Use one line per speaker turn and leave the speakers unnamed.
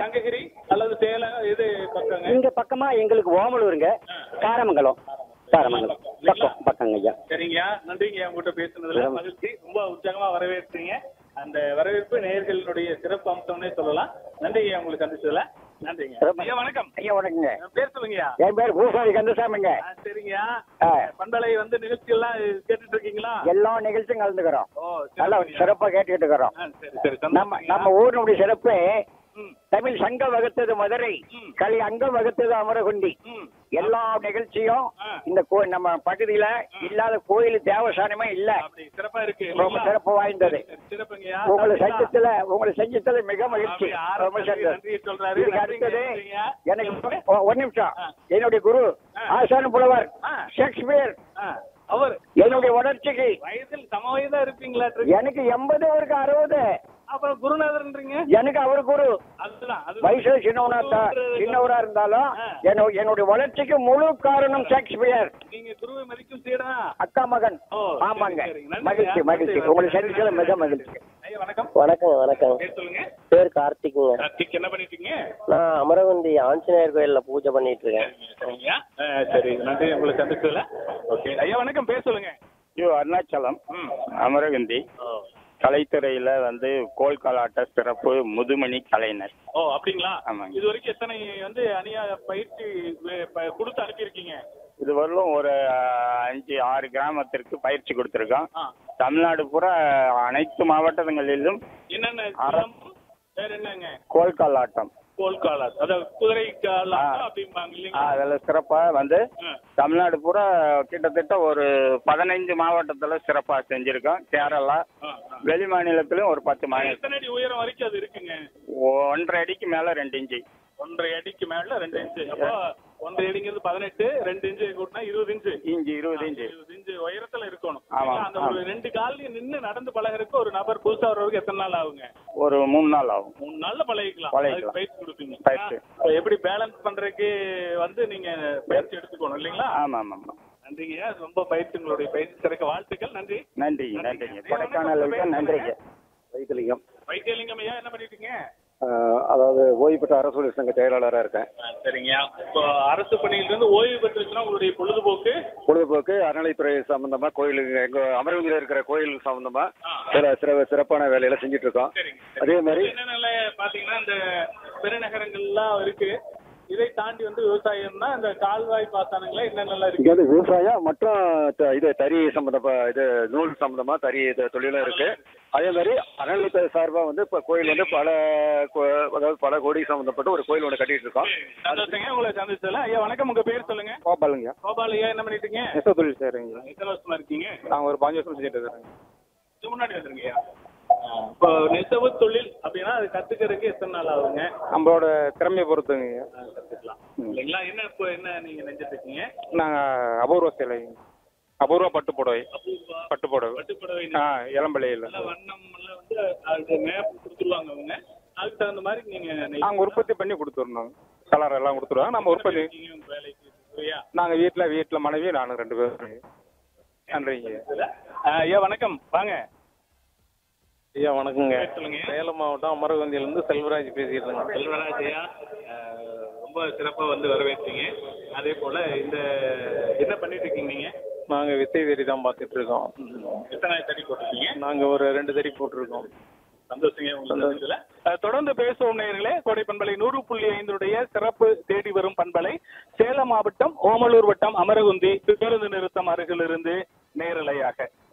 சங்ககிரி அல்லது சேலம் இது பக்கங்க
இங்க பக்கமா எங்களுக்கு ஓமலூருங்க காரமங்கலம் காரமங்கலம் பக்கம் பக்கங்க ஐயா
சரிங்கய்யா நன்றிங்கய்யா உங்ககிட்ட பேசுனதுல மகிழ்ச்சி ரொம்ப உற்சாகமா வரவேற்கிறீங்க அந்த வரவேற்பு நேயர்களுடைய சிறப்பு அம்சம்னே சொல்லலாம் நன்றிங்கய்யா உங்களுக்கு சந்திச்சதுல நன்றிங்க
சிறப்பு.
ஐயா வணக்கம்
ஐயா வணக்கங்க
என் பேர் சொல்லுங்கய்யா
என் பேர் பூசாரி கந்தசாமிங்க
ஆ, சரிங்கய்யா
ஆ.
பண்பலை வந்து நிகழ்ச்சி எல்லாம் கேட்டுட்டு இருக்கீங்களா
எல்லா நிகழ்ச்சியும் கலந்துக்கிறோம்
ஓ
நல்லா
சிறப்புங்கய்யா.
சிறப்பா கேட்டுக்கிட்டு இருக்கிறோம்
ஆ, சரி சரி
நம்ம
சந்தோஷங்கய்யா.
நம்ம ஊரினுடைய சிறப்பு
ம்,
தமிழ் சங்கம் வகுத்தது மதுரை
ம்.
கலி அங்கம் வகுத்தது அமரகுண்டி
ம்.
எல்லா நிகழ்ச்சியும்
ஆ.
இந்த கோ நம்ம பகுதியில இல்லாத கோயில் தேவசானமே இல்ல
அப்படி சிறப்பா இருக்கு
ரொம்ப
இல்லைங்களா?
சிறப்பு வாய்ந்தது
சரி, சிறப்புங்கய்யா
உங்களை
சாப்பிட்டீங்களா?
சங்கத்துல உங்களை செஞ்சதுல மிக மகிழ்ச்சி
அப்படி
ரொம்ப
ஆரம்பத்திலே
சந்தோஷம்.
நன்றியை சொல்றாரு.
இதுக்கு
நன்றிங்க,
அடுத்தது
நன்றிங்க.
எனக்கு ஒ- ஒரு நிமிஷம்
ஆ.
என்னுடைய குரு
ஆ.
ஆசான புலவர்
ஆ.
ஷேக்ஸ்பியர்
ஆ, அவர்
என்னுடைய வளர்ச்சிக்கு
வயதில் சம வயதா இருப்பீங்களா
எனக்கு எண்பது அவருக்கு அறுபது
அப்புறம் குருநாதர்ன்றீங்க
எனக்கு அவர் குரு
அதுதான் அது
வயசுல சின்னவனா இருந்தா- சின்னவரா இருந்தாலும் என்ன- என்னுடைய வளர்ச்சிக்கு முழு காரணம் ஷேக்ஸ்பியர்
நீங்க குருவை மதிக்கும் சீடனா
அக்கா மகன்
ஓ, சரி,
ஆமாங்க
சரி. நன்றி,
மகிழ்ச்சி
நன்றி,
மகிழ்ச்சி
நன்றி.
உங்களை சந்திச்சதுல மிக மகிழ்ச்சி
ஐயா வணக்கம்
வணக்கம் வணக்கம்
பேர் சொல்லுங்க
பேர் கார்த்திக்குங்க
கார்த்திக் என்ன பண்ணிட்டு இருக்கீங்க
நான் அமரவந்தி ஆஞ்சநேயர் கோயில்ல பூஜை பண்ணிட்டு இருக்கேன்
சரிங்க ஆ, சரி நன்றி உங்களுக்கு சந்திச்சதுல ஓகே ஐயா வணக்கம் பேர் சொல்லுங்க
ஐயோ அருணாச்சலம்
ம்
அமரகந்தி கலைத்துறையில வந்து கோல்காலாட்ட சிறப்பு முதுமணி கலைஞர்
ஓ அப்படிங்களா
ஆமாங்க.
இது வரைக்கும் எத்தனை வந்து அணியா பயிற்சி வே- ப- கொடுத்து அனுப்பியிருக்கீங்க
இது வரலும் ஒரு அஹ், அஞ்சு ஆறு கிராமத்திற்கு பயிற்சி கொடுத்துருக்கோம்
ஆ
தமிழ்நாடு பூரா அனைத்து மாவட்டங்களிலும்
என்னென்ன
அர-
சிலம்பம், வேற என்னங்க
கோல்காலாட்டம்
கோல்காலர் அதாவது குதிரை காலம்
ஆ.
அப்படிம்பாங்க
ஆ,
இல்லைங்களா
அதுல சிறப்பா வந்து
ஆ.
தமிழ்நாடு பூரா கிட்டத்தட்ட ஒரு பதினைஞ்சு மாவட்டத்துல சிறப்பா செஞ்சிருக்கோம் கேரளா
ஆ, ஆ.
வெளி மாநிலத்திலும் ஒரு பத்து மாநிலம்
எத்தனை அடி உயரம் வரைக்கும் அது இருக்குங்க
ஒன்றரை அடிக்கு மேல ரெண்டு இன்ச்சு
ஒன்றரை அடிக்கு மேல ரெண்டு இன்ச்சு அப்போ ஒன்றரை அடிங்கிறது பதினெட்டு ரெண்டு இன்ச்சு கூட்டினா இருபது இன்ச்சு
இஞ்சி இருபது இன்ச்சு
இருபது இன்ச்சு உயரத்துல இருக்கணும்
ஆமா,
இல்லைங்களா? அந்த ஒரு
ஆமா.
ரெண்டு காலையும் நின்னு நடந்து பழகுறதுக்கு ஒரு நபர் புதுசா வர்றதுக்கு எத்தனை நாள் ஆகுங்க
ஒரு மூணு நாள் ஆகும்
மூணு நாள்ல பழகிக்கலாம்
பழகிக்கலாம்.
அதுக்கு பயிற்சி கொடுப்பீங்க
பயிற்சி.
ஆ, இப்ப எப்படி பேலன்ஸ் பண்றதுக்கு வந்து நீங்க பயிற்சி எடுத்துக்கணும் இல்லைங்களா
ஆமா ஆமா ஆமா
நன்றிங்க ரொம்ப பயிற்சி உங்களுடைய பயிற்சி சிறக்க வாழ்த்துக்கள் நன்றி
நன்றிங்க நன்றிங்க கொடைக்கானலுக்கு நன்றிங்க
வைத்திலிங்கம்
வைத்தியலிங்கம் ஐயா என்ன பண்ணிட்டீங்க
அதாவது ஓய்வு பெற்ற அரசு சங்க செயலாளராக இருக்கேன்
சரிங்க இப்போ அரசு பணியிலிருந்து ஓய்வு பெற்றுச்சுன்னா உங்களுடைய பொழுதுபோக்கு
பொழுதுபோக்கு அறநிலைத்துறை சம்பந்தமா கோயிலுக்கு எங்க அமர்வதியில் இருக்கிற கோயில் சம்பந்தமா
ஆ.
சில சிற சிறப்பான வேலையில செஞ்சுட்டு இருக்கோம்
சரிங்க
அதே மாதிரி
என்னென்ன பாத்தீங்கன்னா இந்த பெருநகரங்கள்லாம் இருக்கு இதை தாண்டி வந்து விவசாயம்னா இந்த கால்வாய் பாசனங்கள என்னென்னலாம்
இங்க
இருக்கு
வந்து விவசாயம் மற்றும் த- இது தறி சம்பந்தப்பா இது நூல் சம்பந்தமா தறி இது தொழிலும் இருக்கு அதே மாதிரி அறநிலைத்துறை சார்பா வந்து இப்ப கோயில் வந்து பல கோ- அதாவது பல கோடி சம்பந்தப்பட்ட ஒரு கோயில் ஒன்று கட்டிட்டு இருக்கோம்
சந்தோஷங்க உங்களை சந்திச்சதுல ஐயா வணக்கம் உங்க பேர் சொல்லுங்க
கோபாலுங்க
கோபால் ஐயா என்ன பண்ணிட்டீங்க
நெசவு தொழில் செய்கிறீங்க
எத்தனை வருஷமா இருக்கீங்க
நாங்கள் ஒரு பாஞ்சு வருஷம் செஞ்சுட்டு இருக்கிறேங்க
இது முன்னாடி வந்துருங்கய்யா இப்போ நெசவு தொழில் அப்படின்னா அது கத்துக்கிறதுக்கு எத்தனை நாள் ஆகுங்க
நம்மளோட திறமையை பொறுத்துங்க
ஆ, கத்துக்கலாம் இல்லைங்களா என்ன இப்போ என்ன நீங்க நினைச்சிட்டு இருக்கீங்க
நாங்கள் அபூர்வ சிலை அபூர்வ பட்டு புடவை
அபூர்வா
பட்டு புடவை
பட்டுப்புடவை
ஆ இளம்பிள்ளையில்
நல்ல வண்ணம் எல்லாம் வந்து அது மேப் கொடுத்துருவாங்க அவங்க அதுக்கு தகுந்த மாதிரி நீங்க நெய்-
நாங்கள் உற்பத்தி பண்ணி கொடுத்துருந்தோம் கலர் எல்லாம் கொடுத்துருவோம் நம்ம உற்பத்தி
இருக்கீங்க உங்க வேலைக்கு சரியா
நாங்கள் வீட்டில் வீட்டில் மனைவி நானும் ரெண்டு பேரும் நன்றிங்க
ஆ, ஐயா வணக்கம் வாங்க
ஐயா வணக்கங்க
பேர் சொல்லுங்க
சேலம் மாவட்டம் அமரகந்தியிலிருந்து செல்வராஜ் பேசிட்டு இருக்கேன்
செல்வராஜ் ஐயா ஆ, ரொம்ப சிறப்பா வந்து வரவேற்றீங்க அதே போல இந்த என்ன பண்ணிட்டு இருக்கீங்க நீங்க
நாங்க வித்தை வெறி தான் பார்த்துட்டு இருக்கோம்
எத்தனை தடி போட்டிருக்கீங்க
நாங்க ஒரு ரெண்டு தறி போட்டிருக்கோம்
சந்தோஷங்க உங்களுக்கு சந்திச்சதுல. அஹ், தொடர்ந்து பேசுவோம் நேயர்களே கோடை பண்பலை நூறு புள்ளி ஐந்துடைய சிறப்பு தேடி வரும் பண்பலை சேலம் மாவட்டம் ஓமலூர் வட்டம் அமரகுந்தி பேருந்து நிறுத்தம் அருகிலிருந்து நேரலையாக